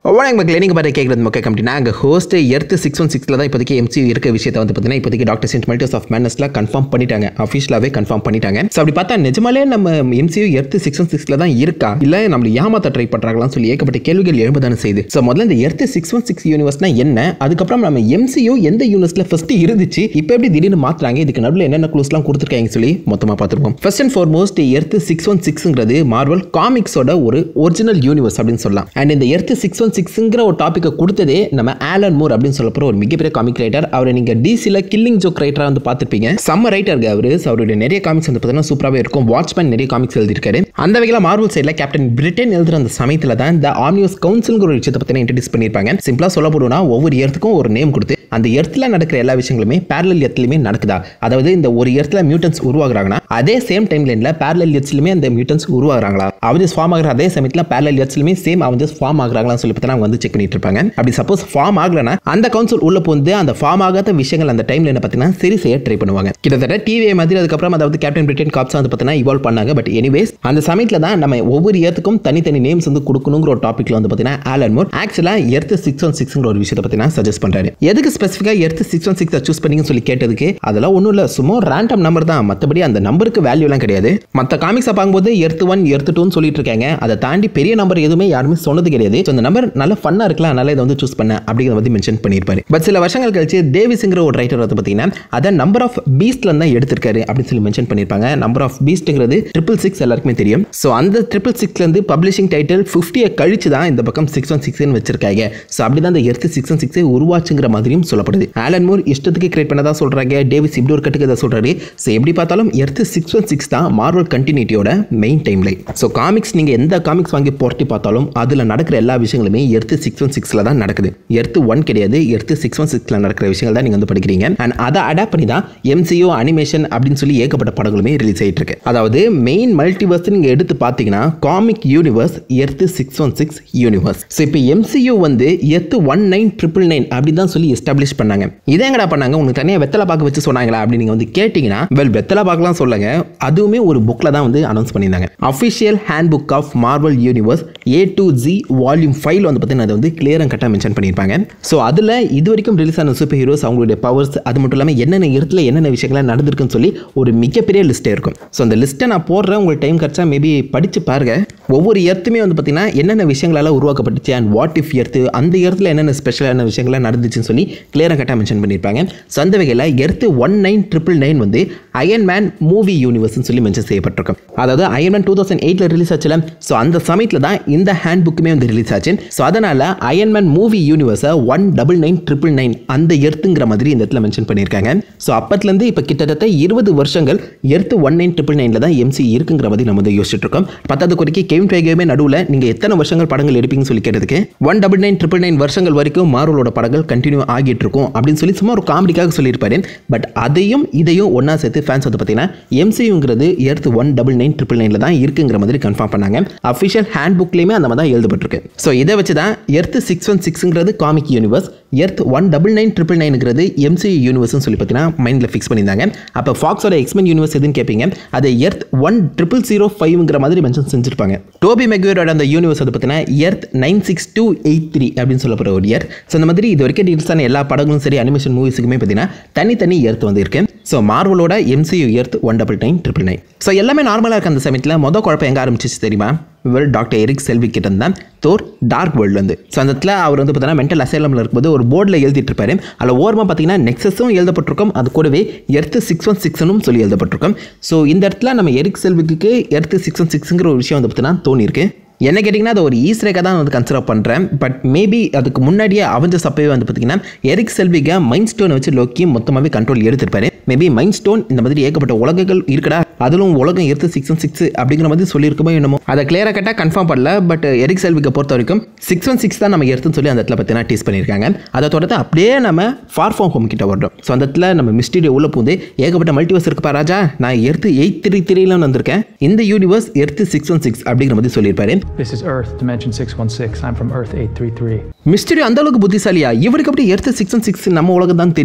வணக்கம் மக்கள் நீங்கள் பார்த்து கேட்குறது மக்கள் கம்பெனி நாங்கள் ஹோஸ்ட் எர்த்து சிக்ஸ் ஒன் சிக்ஸில் தான் இப்போதைக்கு எம்சி இருக்க விஷயத்தை வந்து பார்த்தீங்கன்னா இப்போதைக்கு டாக்டர் சென்ட் மல்டிஸ் ஆஃப் மேனஸ்ல கன்ஃபார்ம் பண்ணிட்டாங்க அஃபிஷியலாகவே கன்ஃபார்ம் பண்ணிட்டாங்க ஸோ அப்படி பார்த்தா நிஜமாலே நம்ம எம்சியூ எர்த்து சிக்ஸ் ஒன் சிக்ஸில் தான் இருக்கா இல்லை நம்மள ஏமாத்த ட்ரை பண்ணுறாங்களான்னு சொல்லி ஏகப்பட்ட கேள்விகள் எழுபதான செய்து ஸோ முதல்ல இந்த எர்த்து சிக்ஸ் ஒன் சிக்ஸ் யூனிவர்ஸ்னா என்ன அதுக்கப்புறம் நம்ம எம்சியூ எந்த யூனிவர்ஸில் ஃபஸ்ட்டு இருந்துச்சு இப்போ எப்படி திடீர்னு மாற்றுறாங்க இதுக்கு நடுவில் என்னென்ன க்ளூஸ்லாம் கொடுத்துருக்காங்க சொல்லி மொத்தமாக பார்த்துருப்போம் first and foremost earth six one சிக்ஸுங்கிறது மார்வல் காமிக்ஸோட ஒரு ஒரிஜினல் யூனிவர்ஸ் அப்படின்னு சொல்லலாம் அண்ட் இந்த எர்த்து சிக்ஸ் ஒன் சிக்ஸுங்கிற ஒரு டாப்பிக்கை கொடுத்ததே நம்ம ஆலன் மூர் அப்படின்னு சொல்லப்போற ஒரு மிகப்பெரிய காமிக் ரைட்டர் அவரை நீங்கள் டிசியில் கில்லிங் ஜோக் ரைட்டராக வந்து பார்த்துருப்பீங்க செம்ம ரைட்டர் அவர் அவருடைய நிறைய காமிக்ஸ் வந்து பார்த்தீங்கன்னா சூப்பராகவே இருக்கும் வாட்ச்மேன் நிறைய காமிக்ஸ் எழுதியிருக்காரு அந்த வகையில் மார்வல் சைடில் கேப்டன் பிரிட்டன் எழுதுற அந்த சமயத்தில் தான் இந்த ஆம்னியோஸ் கவுன்சில்ங்கிற ஒரு விஷயத்தை பற்றி இன்ட்ரடியூஸ் பண்ணியிருப்பாங்க சிம்பிளாக சொல்ல போடுனா ஒவ்வொரு இடத்துக்கும் ஒரு நேம் கொடுத்து அந்த எர்த்தில் நடக்கிற எல்லா விஷயங்களுமே பேரலல் எர்த்துலையுமே நடக்குதா அதாவது இந்த ஒரு எர்த்தில் மியூட்டன்ஸ் உருவாகுறாங்கன்னா அதே சேம் டைம் லைனில் பேரலல் எர்த்ஸ்லையுமே அந்த மியூட்டன்ஸ் உருவாகுறாங்களா அவஞ்சஸ் ஃபார்ம் ஆகிற அதே சமயத்தில் பேரலல் எர்த்ஸ்லையுமே சேம் அவஞ்சஸ் ஃபார்ம் ஆகுறாங்களான்னு சொல்லி பார்த்தா அவங்க வந்து செக் பண்ணிட்டு இருப்பாங்க அப்படி சப்போஸ் ஃபார்ம் ஆகலனா அந்த கவுன்சில் உள்ள போந்து அந்த ஃபார்ம் ஆகாத விஷயங்கள் அந்த டைம்ல என்ன பார்த்தீங்கன்னா சரி செய்ய ட்ரை பண்ணுவாங்க கிட்டத்தட்ட டிவி மாதிரி அதுக்கப்புறம் அதாவது கேப்டன் பிரிட்டன் காப்ஸ் வந்து பார்த்தீங்கன்னா இவால்வ் பண்ணாங்க பட் எனிவேஸ் அந்த சமயத்தில் தான் நம்ம ஒவ்வொரு ஏத்துக்கும் தனித்தனி நேம்ஸ் வந்து கொடுக்கணுங்கிற ஒரு டாப்பிக்ல வந்து பார்த்தீங்கன்னா ஆலன் மோர் ஆக்சுவலாக எர்த்து சிக்ஸ் ஒன் சிக்ஸ்ங்கிற ஒரு விஷயத்தை பார்த்தீங்கன்னா சஜஸ்ட் பண்ணுறாரு எதுக்கு ஸ்பெசிஃபிக்காக earth six one six choose பண்ணிங்கன்னு சொல்லி கேட்டதுக்கு அதெல்லாம் ஒன்றும் இல்லை சும்மா ரேண்டம் நம்பர் தான் மற்றபடி அந்த நம்பருக்கு வேல்யூலாம் கிடையாது மற்ற காமிக்ஸை பார்க்கும்போது எர்த்து ஒன் எர்த்து டூன்னு சொல்லிட்டு இருக்காங்க அதை தாண்டி பெரிய நம்பர் எதுவுமே யாருமே சொன்னது கிடையாது ஸோ அந்த நம்பர் நல்ல ஃபன்னாக இருக்கலாம் அதனால இதை வந்து சூஸ் பண்ண அப்படிங்கிறத வந்து மென்ஷன் பண்ணியிருப்பாரு பட் சில வருஷங்கள் கழிச்சு டேவிஸ்ங்கிற ஒரு ரைட்டர் வந்து பார்த்தீங்கன்னா அதை நம்பர் ஆஃப் பீஸ்ட்ல தான் எடுத்திருக்காரு அப்படின்னு சொல்லி மென்ஷன் பண்ணியிருப்பாங்க நம்பர் ஆஃப் பீஸ்ட்ங்கிறது ட்ரிபிள் சிக்ஸ் எல்லாருக்குமே தெரியும் ஸோ அந்த ட்ரிபிள் சிக்ஸ்லேருந்து பப்ளிஷிங் டைட்டில் ஃபிஃப்டியை கழிச்சு தான் இந்த பக்கம் சிக்ஸ் ஒன் சிக்ஸ்னு வச்சிருக்காங்க ஸோ அப்படி தான் இந்த எர்த்து சிக்ஸ் ஒன் சிக்ஸே உருவாச்சுங்கிற மாதிரியும் சொல்லப்படுது ஆலன் மூர் இஷ்டத்துக்கு கிரியேட் பண்ணதா சொல்றாங்க டேவிஸ் இப்படி ஒரு கட்டுக்கு இதை சொல்றாரு ஸோ எப்படி பார்த்தாலும் எர்த்து சிக்ஸ் ஒன் சிக்ஸ் தான் மார்வல் கண்டினியூட்டியோட main time line so comics நீங்கள் எந்த காமிக்ஸ் வாங்கி புரட்டி பார்த்தாலும் அதில் நடக்கிற எல்லா விஷயங்களுமே எர்த்து சிக்ஸ் ஒன் சிக்ஸில் தான் நடக்குது எர்த்து ஒன் கிடையாது எர்த்து சிக்ஸ் ஒன் சிக்ஸில் நடக்கிற விஷயங்கள் தான் நீங்கள் வந்து படிக்கிறீங்க அண்ட் அதை அடாப்ட் பண்ணி தான் எம்சிஓ அனிமேஷன் அப்படின்னு சொல்லி ஏகப்பட்ட படங்களுமே ரிலீஸ் ஆகிட்டு இருக்கு அதாவது மெயின் மல்டிவர்ஸ் நீங்கள் எடுத்து பார்த்தீங்கன்னா comic universe earth six one six universe so இப்போ எம்சியூ வந்து earth one nine triple nine அப்படி தான் சொல்லி எஸ்டாப்ளிஷ் பண்ணாங்க இதே எங்கடா பண்ணாங்க உங்களுக்கு தனியாக வெத்தலை பார்க்க வச்சு சொன்னாங்களா அப்படின்னு நீங்கள் வந்து கேட்டிங்கன்னா வெல் வெத்தலை பார்க்கலாம் சொல்லுங்க அதுவுமே ஒரு புக்கில் தான் வந்து அனௌன்ஸ் பண்ணியிருந்தாங்க official handbook of Marvel universe A to Z volume ஃபைவ்ல வந்து பார்த்தீங்கன்னா அதை வந்து கிளியர் கட்டாக மென்ஷன் பண்ணியிருப்பாங்க ஸோ அதில் இது வரைக்கும் ரிலீஸ் ஆன சூப்பர் ஹீரோஸ் அவங்களுடைய பவர்ஸ் அது மட்டும் இல்லாமல் என்னென்ன இடத்துல என்னென்ன விஷயங்கள்லாம் நடந்திருக்குன்னு சொல்லி ஒரு மிகப்பெரிய லிஸ்ட்டே இருக்கும் ஸோ அந்த லிஸ்ட்டை நான் போடுறேன் உங்களுக்கு டைம் கிடச்சா மேபி படித்து பாருங்க ஒவ்வொரு எர்த்துமே வந்து பார்த்தீங்கன்னா என்னென்ன விஷயங்களால் உருவாக்கப்பட்டுச்சு அண்ட் வாட் இஃப் எர்த்து அந்த இடத்துல என்னென்ன ஸ்பெஷலான விஷயங்கள்லாம் நடந்துச்சுன்னு சொல்லி கிளியராக கட்டாக மென்ஷன் பண்ணியிருப்பாங்க ஸோ அந்த வகையில் earth one nine triple nine வந்து அயன் மேன் மூவி யூனிவர்ஸ்னு சொல்லி மென்ஷன் செய்யப்பட்டிருக்கும் அதாவது அயன் மேன் டூ தௌசண்ட் எயிட்டில் ரிலீஸ் ஆச்சுல ஸோ அந்த சமயத்தில் தான் இந்த ஹேண்ட் புக்குமே வந்து ரிலீஸ் ஆச்சு ஸோ அதனால் அயன் மேன் மூவி யூனிவர்ஸை one double nine triple nine அந்த எர்த்துங்கிற மாதிரி இந்த இடத்துல மென்ஷன் பண்ணியிருக்காங்க ஸோ அப்பத்துலேருந்து இப்போ கிட்டத்தட்ட இருபது வருஷங்கள் எர்த்து ஒன் நைன் ட்ரிபிள் நைனில் தான் எம்சி இருக்குங்கிற மாதிரி நம்ம வந்து யோசிச்சுட்டு இருக்கோம் பத்தாவது குறைக்கு கெவின் ஃபேகேமே நடுவில் நீங்கள் எத்தனை வருஷங்கள் படங்கள் எடுப்பீங்கன்னு சொல்லி கேட்டதுக்கு one double nine triple nine வருஷங்கள் வரைக்கும் மார்வலோட படங்கள் கண்டினியூ ஆகிட்டு இருக்கும் அப்படின்னு சொல்லி சும்மா ஒரு காமெடிக்காக சொல்லியிருப்பாரு பட் அதையும் இதையும் ஒன்றா சேர்த்து ஃபேன்ஸ் வந்து பார்த்தீங்கன்னா எம்சியுங்கிறது earth one double nine triple நைனில் தான் இருக்குங்கிற மாதிரி கன்ஃபார்ம் பண்ணாங்க அஃபிஷியல் ஹேண்ட் புக்லேயுமே அந்த மாதிரி தான் எழுதப்பட்டிருக்கு ஸோ இதை வச்சு தான் எர்த் சிக்ஸ் ஒன் சிக்ஸுங்கிறது comic universe earth one double nine triple நைனுங்கிறது எம்சி யூனிவர்ஸ்னு சொல்லி பார்த்தீங்கன்னா மைண்டில் ஃபிக்ஸ் பண்ணியிருந்தாங்க அப்போ ஃபாக்ஸோட எக்ஸ்மென் யூனிவர்ஸ் எதுன்னு கேட்பீங்க அது எர்த் ஒன் ட்ரிபிள் ஜீரோ ஃபைவ்ங்கிற மாதிரி மென்ஷன் செஞ்சிருப்பாங்க டோபி மெக்யூரோட அந்த யூனிவர்ஸ் வந்து பார்த்தீங்கன்னா earth nine six two eight three அப்படின்னு சொல்லப்படுற ஒரு இயர் ஸோ அந்த மாதிரி இது வரைக்கும் டீல்ஸ் ஆன எல்லா படங்களும் சரி அனிமேஷன் மூவிஸுக்குமே பார்த்தீங்கன்னா தனித்தனி எர்த் வந்து இருக்கு ஸோ மார்வலோட MCU earth one double nine triple nine so எல்லாமே நார்மலாக இருக்க அந்த சமயத்தில் மொதல் குழப்பம் எங்கே ஆரம்பிச்சிச்சு தெரியுமா வெல் டாக்டர் எரிக் செல்வி கிட்ட தான் தோர் டார்க் வேர்ல்டு வந்து ஸோ அந்த இடத்துல அவர் வந்து பார்த்தீங்கன்னா மென்டல் அசைலமில் இருக்கும்போது ஒரு போர்டில் எழுதிட்டு இருப்பாரு அதில் ஓரமாக பார்த்தீங்கன்னா நெக்ஸஸும் எழுதப்பட்டிருக்கும் அது கூடவே எர்த்து சிக்ஸ் ஒன் சிக்ஸ்னும் சொல்லி எழுதப்பட்டிருக்கும் ஸோ இந்த இடத்துல நம்ம எரிக் செல்விக்கு எர்த்து சிக்ஸ் ஒன் சிக்ஸுங்கிற ஒரு விஷயம் வந்து பார்த்தீங்கன்னா தோணியிருக்கு என்ன கேட்டிங்கன்னா அது ஒரு ஈஸ்ரேக்காக தான் வந்து கன்சிடர் பண்ணுறேன் பட் மேபி அதுக்கு முன்னாடியே அவஞ்ச சப்பவே வந்து பார்த்தீங்கன்னா எரிக் செல்விக மைண்ட் ஸ்டோனை வச்சு லோக்கி மொத்தமாகவே கண்ட்ரோல் எடுத்திருப்பாரு மேபி மைண்ட் ஸ்டோன் இந்த மாதிரி ஏகப்பட்ட உலகங்கள் இருக்குடா அதிலும் உலகம் எடுத்து சிக்ஸ் ஒன் சிக்ஸ் அப்படிங்கிற மாதிரி சொல்லியிருக்குமோ என்னமோ அதை கிளியராக கட்டாக கன்ஃபார்ம் பண்ணல பட் எரிக் செல்விக்கு பொறுத்த வரைக்கும் சிக்ஸ் ஒன் சிக்ஸ் தான் நம்ம எடுத்துன்னு சொல்லி அந்த இடத்துல பார்த்தீங்கன்னா டீஸ் பண்ணியிருக்காங்க அதை தொடர்ந்து அப்படியே நம்ம ஃபார் ஃபார்ம் ஹோம் கிட்ட வர்றோம் ஸோ அந்த இடத்துல நம்ம மிஸ்டீரியோ உள்ள பூந்து ஏகப்பட்ட மல்டிவர்ஸ் இருக்குப்பா ராஜா நான் எடுத்து எயிட் த்ரீ த்ரீல வந்திருக்கேன் இந்த யூனிவர்ஸ் எடுத்து சிக்ஸ் ஒன் சிக்ஸ் அப்படிங்கிற மாதிரி சொல்லியிருப்பாரு This is Earth, Dimension 616. I'm from Earth 833. Mystery அந்த அளவுக்கு புத்திசாலியா இவருக்கு அப்படி எடுத்து சிக்ஸ் ஒன் சிக்ஸ் நம்ம உலகம் தான் தெரியும்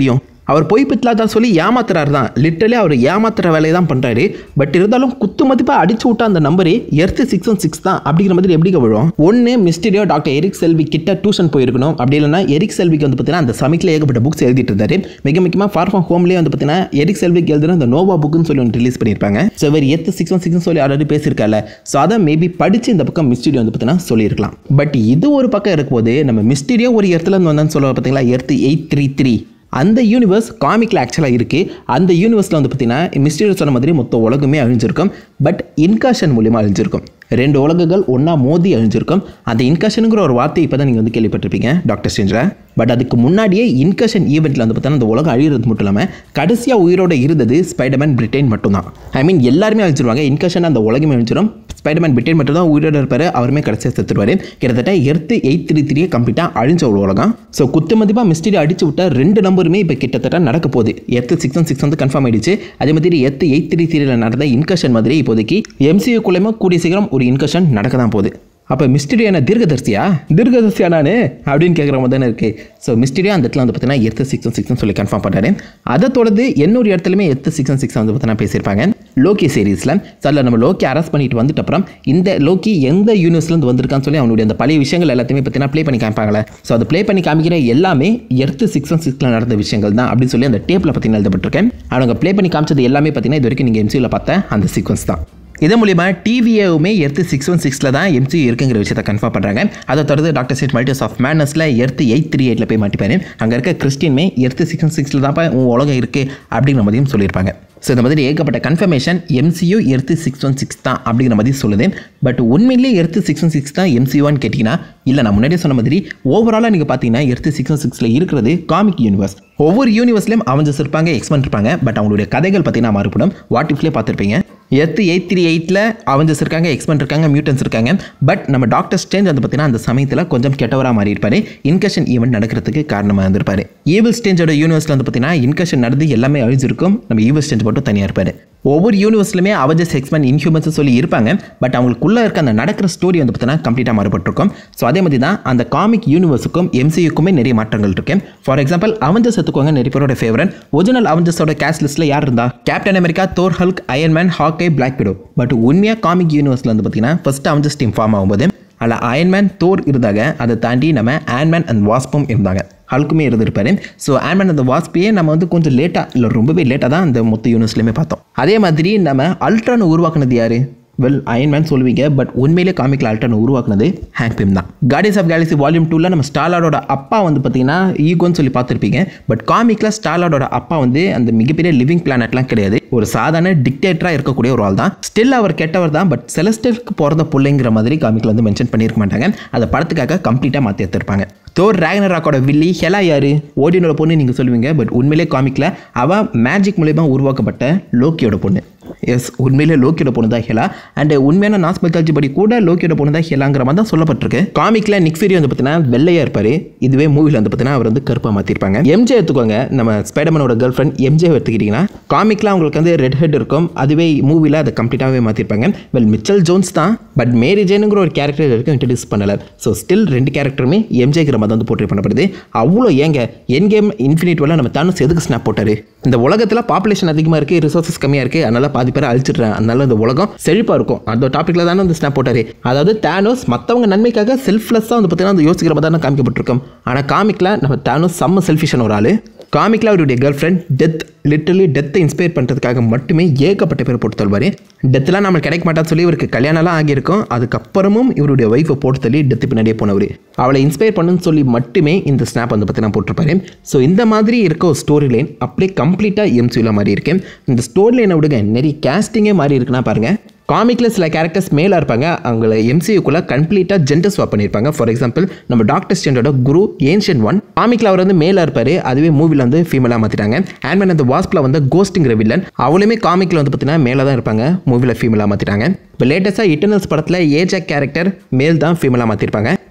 அவர் பொய் பித்தலாதான் சொல்லி ஏமாத்துறாரு தான் லிட்டரலி அவர் ஏமாத்துற வேலையை தான் பண்ணுறாரு பட் இருந்தாலும் குத்து மதிப்பாக அடிச்சு விட்ட அந்த நம்பரே எர்த்து சிக்ஸ் ஒன் சிக்ஸ் தான் அப்படிங்கிற மாதிரி எப்படி விழும் ஒன்று மிஸ்டீரியோ டாக்டர் எரிக் செல்வி கிட்ட டியூஷன் போயிருக்கணும் அப்படி இல்லைன்னா எரிக் செல்விக்கு வந்து பார்த்தீங்கன்னா அந்த சமிக்கில் ஏகப்பட்ட புக்ஸ் எழுதிட்டு இருந்தாரு மிக முக்கியமாக ஃபார் ஃப்ரம் ஹோம்லேயே வந்து பார்த்தீங்கன்னா எரிக் செல்விக்கு எழுதுன அந்த நோவா புக்குன்னு சொல்லி ஒன்று ரிலீஸ் பண்ணியிருப்பாங்க ஸோ இவர் எத்து சிக்ஸ் ஒன் சிக்ஸ் சொல்லி ஆல்ரெடி பேசியிருக்கால ஸோ அதை மேபி படித்து இந்த பக்கம் மிஸ்டீரியோ வந்து பார்த்தீங்கன்னா சொல்லியிருக்கலாம் பட் இது ஒரு பக்கம் இருக்கும்போது நம்ம மிஸ்டீரியோ ஒரு இடத்துல இருந்து வந்தான்னு சொல்லுவோம் பார்த்தீங்களா எர்த்து எயிட் த்ரீ த்ரீ அந்த யூனிவர்ஸ் காமிக்கில் ஆக்சுவலாக இருக்குது அந்த யூனிவர்ஸில் வந்து பார்த்தீங்கன்னா மிஸ்டீரியஸ் சொன்ன மாதிரி மொத்த உலகமே அழிஞ்சிருக்கும் பட் இன்காஷன் மூலியமாக அழிஞ்சிருக்கும் ரெண்டு உலகங்கள் ஒன்றா மோதி அழிஞ்சிருக்கும் அந்த இன்கஷனுங்கிற ஒரு வார்த்தை இப்போ தான் நீங்கள் வந்து கேள்விப்பட்டிருப்பீங்க டாக்டர் ஸ்டேஞ்சில் பட் அதுக்கு முன்னாடியே இன்கஷன் ஈவெண்ட்டில் வந்து பார்த்தீங்கன்னா அந்த உலகம் அழிகிறது மட்டும் இல்லாமல் கடைசியாக உயிரோட இருந்தது ஸ்பைடர்மேன் பிரிட்டன் மட்டும்தான் ஐ மீன் எல்லாருமே அழிச்சிருவாங்க இன்கஷன் அந்த உலகமே அழிச்சிடும் ஸ்பைடர்மேன் பிரிட்டன் மட்டும் தான் உயிரோட இருப்பார் அவருமே கடைசியாக செத்துருவார் கிட்டத்தட்ட எர்த்து எயிட் த்ரீ த்ரீயே கம்ப்ளீட்டாக அழிஞ்ச ஒரு உலகம் ஸோ குத்து மதிப்பாக மிஸ்டரி அடிச்சு விட்ட ரெண்டு நம்பருமே இப்போ கிட்டத்தட்ட நடக்க போகுது எர்த்து சிக்ஸ் ஒன் சிக்ஸ் வந்து கன்ஃபார்ம் ஆயிடுச்சு அதே மாதிரி எர்த்து எயிட் த்ரீ த்ரீல நடந்த இன்கஷன் மாதிரி இப்போதைக்கு எம்சியூக்குள்ளேயுமே கூடிய சீக்கிரம் ஒரு இன்கஷன் நடக்க தான் போகுது அப்போ மிஸ்டரியான தீர்க்கதர்சியா தீர்க்கதர்சியா நான் அப்படின்னு கேட்குற மாதிரி தானே இருக்குது ஸோ மிஸ்டரியா அந்த இடத்துல வந்து பார்த்தீங்கன்னா எர்த்து சிக்ஸ் சிக்ஸ்னு சொல்லி கன்ஃபார்ம் பண்ணுறாரு அதை தொடர்ந்து இன்னொரு இடத்துலையுமே எர்த்து சிக்ஸ் சிக்ஸ் வந்து பார்த்தீங்கன்னா பேசியிருப்பாங்க லோக்கி சீரீஸில் ஸோ அதில் நம்ம லோக்கி அரெஸ்ட் பண்ணிட்டு வந்துட்டு அப்புறம் இந்த லோக்கி எந்த யூனிவர்ஸ்லேருந்து வந்திருக்கான்னு சொல்லி அவனுடைய அந்த பழைய விஷயங்கள் எல்லாத்தையுமே பார்த்தீங்கன்னா ப்ளே பண்ணி காமிப்பாங்களே ஸோ அதை ப்ளே பண்ணி காமிக்கிற எல்லாமே எர்த்து சிக்ஸ் ஒன் சிக்ஸில் நடந்த விஷயங்கள் தான் அப்படின்னு சொல்லி அந்த டேப்பில் பார்த்தீங்கன்னா எழுதப்பட்டிருக்கேன் அவங்க ப்ளே பண்ணி காமிச்சது எல்லாமே பார்த்தீங்கன்னா இது வரைக்கும் நீங்கள் எம்சியில் பார்த்த அந்த சீக்வன்ஸ் தான் இதன் மூலிமா டிவிஏவுமே எர்த்து சிக்ஸ் ஒன் சிக்ஸில் தான் எம்சி இருக்குங்கிற விஷயத்தை கன்ஃபார்ம் பண்ணுறாங்க அதை தொடர்ந்து டாக்டர் சேட் மல்டிஸ் ஆஃப் மேனஸில் எர்த்து எயிட் த்ரீ எயிட்டில் போய் மாட்டிப்பாரு அங்கே இருக்க கிறிஸ்டின்மே எர்த்து சிக்ஸ் ஒன் சிக்ஸில் தான்ப்பா உன் உலகம் இருக்குது அப்படிங்கிற மாதிரியும் சொல்லியிருப்பாங்க ஸோ இந்த மாதிரி ஏகப்பட்ட confirmation MCU earth six one six தான் அப்படிங்கிற மாதிரி சொல்லுது பட் உண்மையிலேயே எர்த்து சிக்ஸ் ஒன் சிக்ஸ் தான் எம்சியூன்னு கேட்டிங்கன்னா இல்லை நான் முன்னாடியே சொன்ன மாதிரி ஓவராலாக நீங்கள் பார்த்தீங்கன்னா எர்த்து சிக்ஸ் ஒன் சிக்ஸில் இருக்கிறது காமிக் யூனிவர்ஸ் ஒவ்வொரு யூனிவர்ஸ்லையும் அவஞ்சஸ் இருப்பாங்க எக்ஸ்மெண்ட் இருப்பாங்க பட் அவங்களுடைய கதைகள் பார்த்தீங்கன்னா மாறுபடும் வாட் இஃப்லேயே பார்த்துருப்பீங்க எர்த்து எயிட் த்ரீ எயிட்டில் அவஞ்சஸ் இருக்காங்க எக்ஸ்மெண்ட் இருக்காங்க மியூட்டன்ஸ் இருக்காங்க பட் நம்ம டாக்டர் ஸ்டேஞ்ச் வந்து பார்த்தீங்கன்னா அந்த சமயத்தில் கொஞ்சம் கெட்டவராக மாறி இருப்பார் இன்கஷன் ஈவெண்ட் நடக்கிறதுக்கு காரணமாக இருந்திருப்பாரு ஈவில் ஸ்டேஞ்சோட யூனிவர்ஸில் வந்து பார்த்தீங்கன்னா இன்கஷன் நடந்து எல்லாமே அழிஞ்சிருக்கும் நம்ம ஈவில் ஸ்டேஞ்ச் மட்டும் தனியாக இருப்பார் ஒவ்வொரு யூனிவர்ஸ்லையுமே அவஞ்சஸ் எக்ஸ்மெண்ட் இன்ஹியூமன்ஸ் சொல்லி இருப்பாங்க பட் அவங்களுக்குள்ளே இருக்க அந்த நடக்கிற ஸ்டோரி வந்து பார்த்தீங்கன்னா கம்ப்ளீட்டாக மாறுபட்டிருக்கும் ஸோ அதே மாதிரி தான் அந்த காமிக் யூனிவர்ஸுக்கும் எம்சியுக்குமே நிறைய மாற்றங்கள் இருக்கு ஃபார் எக்ஸாம்பிள் அவஞ்சஸ் எடுத்துக்கோங்க நிறைய பேரோட ஃபேவரட் ஒரிஜினல் அவஞ்சஸோட கேஸ்ட் லிஸ்ட்டில் யார் இருந்தா Captain America Thor Hulk Iron Man Hawkeye Black Widow but உண்மையாக காமிக் யூனிவர்ஸில் வந்து பார்த்தீங்கன்னா ஃபர்ஸ்ட் அவஞ்சஸ் டீம் ஃபார்ம் ஆகும்போது அதில் அயன்மேன் தோர் இருந்தாங்க அதை தாண்டி நம்ம ஆன்மேன் அண்ட் வாஸ்பும் இருந்தாங்க ஹல்க்குமே இருந்திருப்பாரு ஸோ ஆன்மேன் அந்த வாஸ்பையே நம்ம வந்து கொஞ்சம் லேட்டாக இல்லை ரொம்பவே லேட்டாக தான் அந்த மொத்த யூனிவர்ஸ்லையுமே பார்த்தோம் அதே மாதிரி நம்ம அல்ட்ரான் உருவாக்குனது யாரு வெல் அயன்மேன் சொல்லுவீங்க பட் உண்மையிலே காமிக்கில் அல்ட்ரான் உருவாக்குனது ஹேங்க் பிம் தான் கார்டியன்ஸ் ஆஃப் கேலக்ஸி வால்யூம் டூவில் நம்ம ஸ்டாலாடோட அப்பா வந்து பார்த்தீங்கன்னா ஈகோன்னு சொல்லி பார்த்துருப்பீங்க பட் காமிக்கில் ஸ்டாலாடோட அப்பா வந்து அந்த மிகப்பெரிய லிவிங் பிளானட்லாம் கிடையாது ஒரு சாதாரண டிக்டேட்டராக இருக்கக்கூடிய ஒரு ஆள் தான் ஸ்டில் அவர் கெட்டவர் தான் பட் செலஸ்டருக்கு பிறந்த பிள்ளைங்கிற மாதிரி காமிக்கில் வந்து மென்ஷன் பண்ணியிருக்க மாட்டாங்க அதை படத்துக்காக கம்ப்ளீட்டாக மாற்றி எடுத்திருப்பாங்க தோர் ராக்னராக்கோட வில்லி ஹெலா யாரு ஓடினோட பொண்ணு நீங்கள் சொல்லுவீங்க பட் உண்மையிலே காமிக்கில் அவள் மேஜிக் மூலயமா உருவாக்கப்பட்ட லோக்கியோட பொண்ணு எஸ் உண்மையிலே லோக்கியோட பொண்ணு தான் ஹெலா அண்ட் உண்மையான நாஸ் மெத்தாலஜி படி கூட லோக்கியோட பொண்ணு தான் ஹெலாங்கிற மாதிரி தான் சொல்லப்பட்டிருக்கு காமிக்கில் நிக் ஃபியூரி வந்து பார்த்தீங்கன்னா வெள்ளையாக இருப்பார் இதுவே மூவியில் வந்து பார்த்தீங்கன்னா அவர் வந்து கருப்பாக மாற்றிருப்பாங்க எம்ஜே எடுத்துக்கோங்க நம்ம ஸ்பைடர்மேனோட கேர்ள் ஃப்ரெண்ட் எம்ஜே எடுத்துக்கிட்டிங்கன்னா காமிக்கில் அவங்களுக்கு வந்து ரெட் ஹெட் இருக்கும் அதுவே மூவியில் அதை கம்ப்ளீட்டாகவே மாற்றிருப்பாங்க வெல் மிச்சல் ஜோன்ஸ் தான் பட் மேரி ஜேனுங்கிற ஒரு கேரக்டர் வரைக்கும் இன்ட்ரடியூஸ் பண்ணலை ஸோ ஸ்டில் ரெண்டு கேரக்டருமே எம்ஜேங்கிற மாதிரி வந்து போர்ட்ரே பண்ணப்படுது அவ்வளோ ஏங்க என் கேம் இன்ஃபினிட் வரல நம்ம தானும் எதுக்கு ஸ்னாப் போட்டார் இந்த உலகத்தில் பாப்புலேஷன் அதிகமாக இருக்குது ரிசோர்ஸஸ் கம்மியாக இருக்குது அதனால் பாதி பேரை அழிச்சிடுறேன் அதனால இந்த உலகம் செழிப்பாக இருக்கும் அந்த டாப்பிக்கில் தானே அந்த ஸ்னாப் போட்டார் அதாவது தேனோஸ் மற்றவங்க நன்மைக்காக செல்ஃப்லெஸ்ஸாக வந்து பார்த்தீங்கன்னா அந்த யோசிக்கிற மாதிரி தானே காமிக்கப்பட்டிருக்கும் ஆனால் காமிக்கில் நம்ம தேனோஸ் செம்ம செல்ஃபிஷன் ஒரு ஆள் காமிக்கில் அவருடைய கேர்ள் ஃப்ரெண்ட் டெத் லிட்டரலி டெத்தை இன்ஸ்பயர் பண்ணுறதுக்காக மட்டுமே ஏகப்பட்ட பேர் போட்டு தள்ளுவார் டெத்லாம் நம்மளுக்கு கிடைக்க மாட்டான்னு சொல்லி இவருக்கு கல்யாணம்லாம் ஆகியிருக்கும் அதுக்கப்புறமும் இவருடைய ஒய்ஃபை போட்டு தள்ளி டெத்து பின்னாடியே போனவர் அவளை இன்ஸ்பயர் பண்ணுன்னு சொல்லி மட்டுமே இந்த ஸ்னாப் வந்து பார்த்தீங்கன்னா போட்டிருப்பாரு ஸோ இந்த மாதிரி இருக்க ஒரு ஸ்டோரி லைன் அப்படியே கம்ப்ளீட்டாக எம்சியூவில் மாறி இருக்கேன் இந்த ஸ்டோரி லைனை விடுங்க நிறைய கேஸ்டிங்கே மாறி இருக்குன்னா பாருங்கள் காமிக்கில் சில கேரக்டர்ஸ் மேலாக இருப்பாங்க அவங்கள எம்சியூக்குள்ளே கம்ப்ளீட்டாக ஜெண்டர் ஸ்வாப் பண்ணியிருப்பாங்க ஃபார் எக்ஸாம்பிள் நம்ம டாக்டர் ஸ்டேண்டோட குரு ஏன்ஷியன் ஒன் காமிக்கில் அவர் வந்து மேலாக இருப்பார் அதுவே மூவியில் வந்து ஃபீமேலாக மாற்றிட்டாங்க அண்ட் அந்த வாஸ்பில் வந்து கோஸ்ட்டுங்கிற வில்லன் அவளுமே காமிக்கில் வந்து பார்த்தீங்கன்னா மேலே தான் இருப்பாங்க மூவியில் ஃபீமேலாக மாற்றிட்டாங்க இப்போ லேட்டஸ்ட்டாக இட்டர்னல்ஸ் படத்தில் ஏஜாக் கேரக்டர் மேல் தான் ஃபீமேலாக மாற்றிருப்பாங்க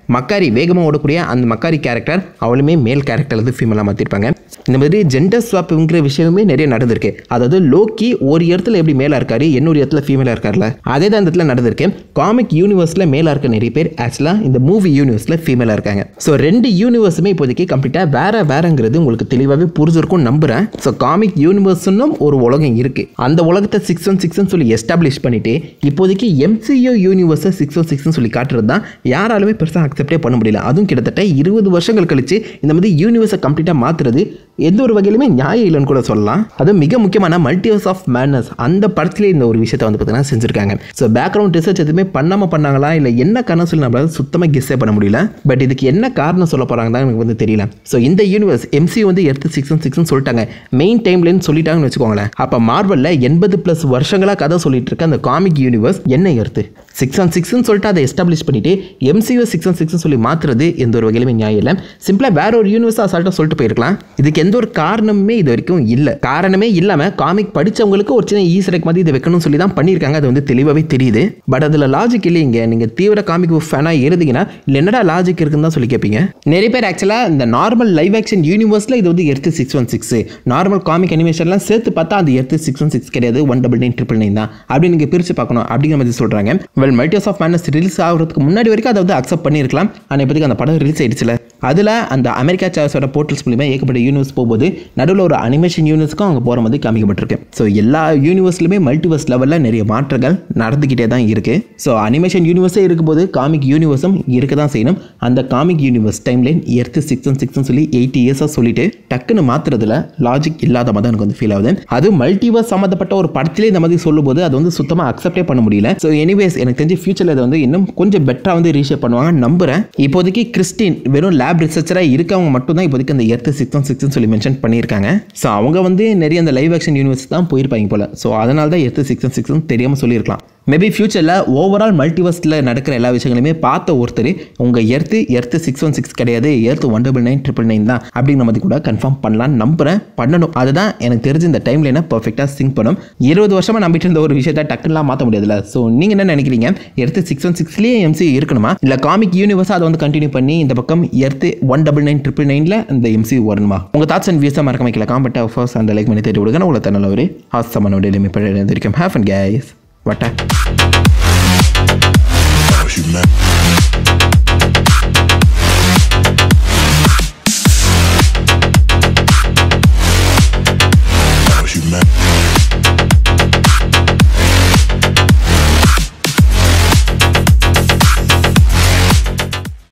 மக்காரி வேகமாக ஓடக்கூடிய அந்த மக்காரி கேரக்டர் அவளுமே மேல் கேரக்டர் வந்து ஃபீமேலாக மாற்றிருப்பாங்க இந்த மாதிரி ஜெண்டர் ஸ்வாப்புங்கிற விஷயமே நிறைய நடந்திருக்கு அதாவது லோக்கி ஒரு இடத்துல எப்படி மேலாக இருக்காரு இன்னொரு இடத்துல ஃபீமேலாக இருக்கார்ல அதே தான் இந்த இடத்துல நடந்திருக்கு காமிக் யூனிவர்ஸில் மேலாக இருக்க நிறைய பேர் ஆக்சுவலாக இந்த மூவி யூனிவர்ஸில் ஃபீமேலாக இருக்காங்க ஸோ ரெண்டு யூனிவர்ஸுமே இப்போதைக்கு கம்ப்ளீட்டாக வேற வேறங்கிறது உங்களுக்கு தெளிவாகவே புரிஞ்சிருக்கும் நம்புகிறேன் ஸோ காமிக் யூனிவர்ஸ்னும் ஒரு உலகம் இருக்குது அந்த உலகத்தை சிக்ஸ் ஒன் சிக்ஸ்னு சொல்லி எஸ்டாப்ளிஷ் பண்ணிட்டு இப்போதைக்கு எம்சிஓ யூனிவர்ஸை சிக்ஸ் ஒன் சிக்ஸ்னு சொல்லி காட்டுறது தான் யாராலுமே பெருசாக அக்செப்டே பண்ண முடியல அதுவும் கிட்டத்தட்ட இருபது வருஷங்கள் கழிச்சு இந்த மாதிரி யூனிவர்ஸை கம்ப்ளீட்டாக மாற்றுறது எந்த ஒரு வகையிலுமே நியாயம் இல்லைன்னு கூட சொல்லலாம் அதுவும் மிக முக்கியமான மல்டிவர்ஸ் ஆஃப் மேனஸ் அந்த படத்திலே இந்த ஒரு விஷயத்தை வந்து பார்த்தீங்கன்னா செஞ்சுருக்காங்க ஸோ பேக்ரவுண்ட் ரிசர்ச் எதுவுமே பண்ணாமல் பண்ணாங்களா இல்லை என்ன காரணம் சொல்லி நம்மளால சுத்தமாக கெஸ்ஸே பண்ண முடியல பட் இதுக்கு என்ன காரணம் சொல்ல போகிறாங்க தான் எனக்கு வந்து தெரியல ஸோ இந்த யூனிவர்ஸ் எம்சி வந்து எடுத்து சிக்ஸ் சிக்ஸ்னு சொல்லிட்டாங்க மெயின் டைம்லேன்னு சொல்லிட்டாங்கன்னு வச்சுக்கோங்களேன் அப்போ மார்வலில் எண்பது ப்ளஸ் வருஷங்களாக கதை சொல்லிட்டு இருக்க அந்த காமிக் யூனிவர்ஸ் என்ன எடுத்து சிக்ஸ் ஒன் சிக்ஸ்னு சொல்லிட்டு அதை எஸ்டாப்ளிஷ் பண்ணிட்டு எம்சிஓ சிக்ஸ் ஒன் சிக்ஸ்னு சொல்லி மாற்றுறது எந்த ஒரு வகையிலுமே நியாயம் இல்லை சிம்பிளாக வேற ஒரு யூனிவர்ஸ் அசால்ட்டாக சொல்லிட்டு போயிருக்கலாம் இதுக்கு எந்த ஒரு காரணமுமே இது வரைக்கும் இல்லை காரணமே இல்லாமல் காமிக் படித்தவங்களுக்கு ஒரு சின்ன ஈஸ்டர் மாதிரி இதை வைக்கணும்னு சொல்லி தான் பண்ணியிருக்காங்க அது வந்து தெளிவாகவே தெரியுது பட் அதில் லாஜிக் இல்லைங்க நீங்கள் தீவிர காமிக் ஃபேனாக எழுதிங்கன்னா இல்லை என்னடா லாஜிக் இருக்குன்னு தான் சொல்லி கேட்பீங்க நிறைய பேர் ஆக்சுவலாக இந்த நார்மல் லைவ் ஆக்ஷன் யூனிவர்ஸில் இது வந்து earth six one six normal comic அனிமேஷன்லாம் சேர்த்து பார்த்தா அது எடுத்து சிக்ஸ் ஒன் சிக்ஸ் கிடையாது one double nine triple nine தான் அப்படி நீங்கள் பிரித்து பார்க்கணும் அப்படிங்கிற மாதிரி சொல்கிறாங்க well multiverse of madness release ஆகிறதுக்கு முன்னாடி வரைக்கும் அதை வந்து அக்செப்ட் பண்ணியிருக்கலாம் ஆனால் இப்போதைக்கு அந்த படம் ரிலீஸ் ஆயிடுச்சுல அதில் அந்த அமெரிக்கா சார்ஸோட போர்ட்டல்ஸ் மூலிமா ஏகப்பட்ட யூனிவர்ஸ் போகும்போது நடுவில் ஒரு அனிமேஷன் யூனிவர்ஸ்க்கும் அவங்க போகிற மாதிரி காமிக்கப்பட்டிருக்கு ஸோ எல்லா யூனிவர்ஸ்லையுமே மல்டிவர்ஸ் லெவலில் நிறைய மாற்றங்கள் நடந்துக்கிட்டே தான் இருக்குது ஸோ அனிமேஷன் யூனிவர்ஸே இருக்கும்போது காமிக் யூனிவர்ஸும் இருக்க தான் செய்யணும் அந்த comic universe timeline earth six and சிக்ஸ்னு சொல்லி எயிட்டி இயர்ஸாக சொல்லிட்டு டக்குன்னு மாற்றுறதுல லாஜிக் இல்லாத மாதிரி தான் எனக்கு வந்து ஃபீல் ஆகுது அது மல்டிவர்ஸ் சம்மந்தப்பட்ட ஒரு படத்திலே இந்த மாதிரி சொல்லும்போது அது வந்து சுத்தமாக அக்செப்டே பண்ண முடியல ஸோ எனிவேஸ் எனக்கு தெரிஞ்சு ஃபியூச்சரில் இதை வந்து இன்னும் கொஞ்சம் பெட்டராக வந்து ரீஷேப் பண்ணுவாங்க நம்புறேன் இப்போதைக்கு கிறிஸ்டின் வெறும் லேப் ரிசர்ச்சராக இருக்கவங்க மட்டும் தான் இப்போதைக்கு அந்த எர்த்து சிக்ஸ் ஒன் சிக்ஸ்னு சொல்லி மென்ஷன் பண்ணியிருக்காங்க ஸோ அவங்க வந்து நிறைய அந்த லைவ் ஆக்ஷன் யூனிவர்ஸ் தான் போயிருப்பாங்க போல ஸோ அதனால தான் எர்த்து சிக்ஸ் ஒன் சிக்ஸ்னு தெரியாமல் சொல்லியிருக்கலாம் மேபி ஃபியூச்சரில் ஓவரால் மல்டிவர்ஸில் நடக்கிற எல்லா விஷயங்களுமே பார்த்த ஒருத்தர் உங்கள் earth earth six one six கிடையாது earth one double nine triple nine தான் அப்படிங்கிற மாதிரி கூட கன்ஃபார்ம் பண்ணலாம்னு நம்புகிறேன் பண்ணணும் அதுதான் எனக்கு தெரிஞ்ச இந்த டைமில் என்ன பர்ஃபெக்டாக சிங்க் பண்ணும் இருபது வருஷமாக நம்பிட்டு இருந்த ஒரு விஷயத்தை டக்குலாம் மாற்ற முடியாதுல்ல ஸோ நீங்கள் என்ன நினைக்கிறீங்க எர்த்து சிக்ஸ் ஒன் சிக்ஸ்லேயே எம்சி இருக்கணுமா இல்லை காமிக் யூனிவர்ஸ் அதை வந்து கண்டினியூ பண்ணி இந்த பக்கம் earth one double nine triple நைனில் இந்த எம்சி வரணுமா உங்கள் தாட்ஸ் அண்ட் வியூஸாக மறக்க வைக்கல காம்பட்டா ஃபர்ஸ்ட் அந்த லைக் பண்ணி தேடி விடுங்க உங்களை தன்னால் ஒரு ஹாஸ்தமான எளிமை பழைய வரைக்கும் ஹேஃப் அண்ட் கேஸ் வட்டா Cause you met